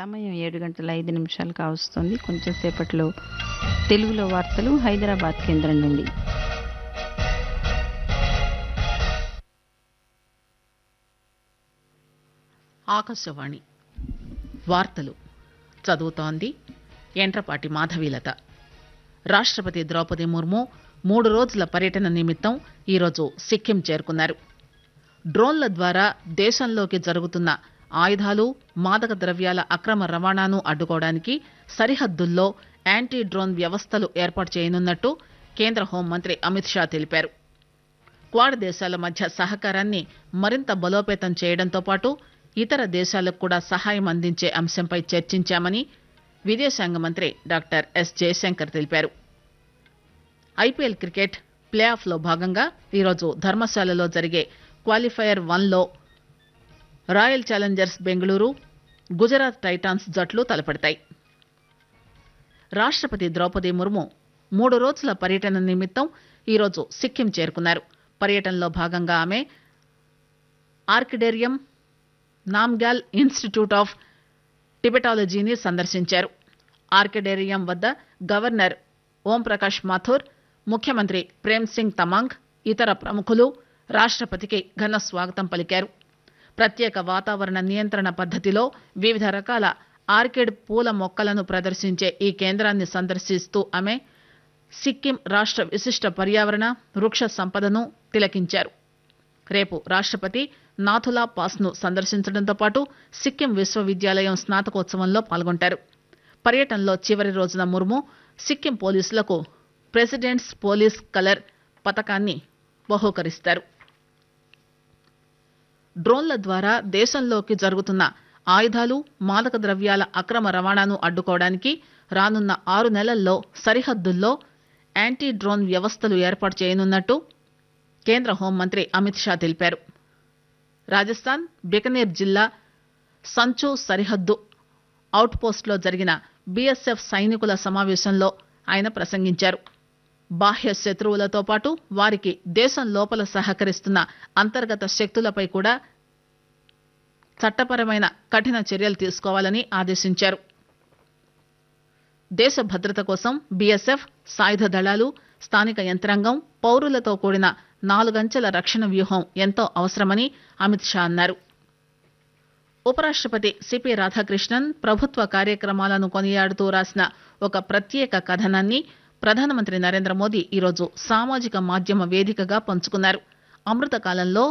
సమయం ఏడు గంటల ఐదు నిమిషాలు కావస్తుంది కొంచెం సేపట్లో తెలుగులో వార్తలు హైదరాబాద్ కేంద్రం నుండి ఆకాశవాణి వార్తలు చదువుతోంది ఎంట్రపాటి మాధవీలత రాష్ట్రపతి ద్రౌపది ముర్ము మూడు రోజుల పర్యటన నిమిత్తం ఈరోజు సిక్కిం చేరుకున్నారు డ్రోన్ల ద్వారా దేశంలోకి జరుగుతున్న ఆయుధాలు మాదక ద్రవ్యాల అక్రమ రవాణాను అడ్డుకోవడానికి సరిహద్దుల్లో యాంటీ డ్రోన్ వ్యవస్థలు ఏర్పాటు చేయనున్నట్టు కేంద్ర హోంమంత్రి అమిత్ షా తెలిపారు క్వాడ్ దేశాల మధ్య సహకారాన్ని మరింత బలోపేతం చేయడంతో పాటు ఇతర దేశాలకు కూడా సహాయం అందించే అంశంపై చర్చించామని విదేశాంగ మంత్రి డాక్టర్ ఎస్ జయశంకర్ తెలిపారు ఐపీఎల్ క్రికెట్ ప్లే ఆఫ్లో భాగంగా ఈరోజు ధర్మశాలలో జరిగే క్వాలిఫైయర్ వన్లో Royal Challengers Bengaluru Gujarat Titans జట్లు తలపడతాయి రాష్ట్రపతి ద్రౌపది ముర్ము మూడు రోజుల పర్యటన నిమిత్తం ఈరోజు సిక్కిం చేరుకున్నారు పర్యటనలో భాగంగా ఆమె ఆర్కిడేరియం నామ్గ్యాల్ ఇన్స్టిట్యూట్ ఆఫ్ టిబెటాలజీని సందర్శించారు ఆర్కిడేరియం వద్ద గవర్నర్ ఓంప్రకాష్ మాథూర్ ముఖ్యమంత్రి ప్రేమ్ సింగ్ తమాంగ్ ఇతర ప్రముఖులు రాష్ట్రపతికి ఘన స్వాగతం పలికారు ప్రత్యేక వాతావరణ నియంత్రణ పద్ధతిలో వివిధ రకాల ఆర్కిడ్ పూల మొక్కలను ప్రదర్శించే ఈ కేంద్రాన్ని సందర్శిస్తూ ఆమె సిక్కిం రాష్ట్ర విశిష్ట పర్యావరణ వృక్ష సంపదను తిలకించారు రేపు రాష్ట్రపతి నాథులా పాస్ ను సందర్శించడంతో పాటు సిక్కిం విశ్వవిద్యాలయం స్నాతకోత్సవంలో పాల్గొంటారు పర్యటనలో చివరి రోజున ముర్ము సిక్కిం పోలీసులకు ప్రెసిడెంట్స్ పోలీస్ కలర్ పథకాన్ని బహూకరిస్తారు డ్రోన్ల ద్వారా దేశంలోకి జరుగుతున్న ఆయుధాలు మాదక ద్రవ్యాల అక్రమ రవాణాను అడ్డుకోవడానికి రానున్న ఆరు నెలల్లో సరిహద్దుల్లో యాంటీ డ్రోన్ వ్యవస్థలు ఏర్పాటు చేయనున్నట్టు కేంద్ర హోంమంత్రి అమిత్ షా తెలిపారు రాజస్థాన్ బికనేర్ జిల్లా సంచు సరిహద్దు అవుట్ పోస్ట్లో జరిగిన బీఎస్ఎఫ్ సైనికుల సమావేశంలో ఆయన ప్రసంగించారు బాహ్య శత్రువులతో పాటు వారికి దేశం లోపల సహకరిస్తున్న అంతర్గత శక్తులపై కూడా చట్టపరమైన కఠిన చర్యలు తీసుకోవాలని ఆదేశించారు దేశ భద్రత కోసం బీఎస్ఎఫ్ సాయుధ దళాలు స్థానిక యంత్రాంగం పౌరులతో కూడిన నాలుగంచెల రక్షణ వ్యూహం ఎంతో అవసరమని అమిత్ షా అన్నారు ఉపరాష్ట్రపతి సిపి రాధాకృష్ణన్ ప్రభుత్వ కార్యక్రమాలను కొనియాడుతూ రాసిన ఒక ప్రత్యేక కథనాన్ని ప్రధానమంత్రి నరేంద్ర మోదీ ఈరోజు సామాజిక మాధ్యమ వేదికగా పంచుకున్నారు అమృత కాలంలో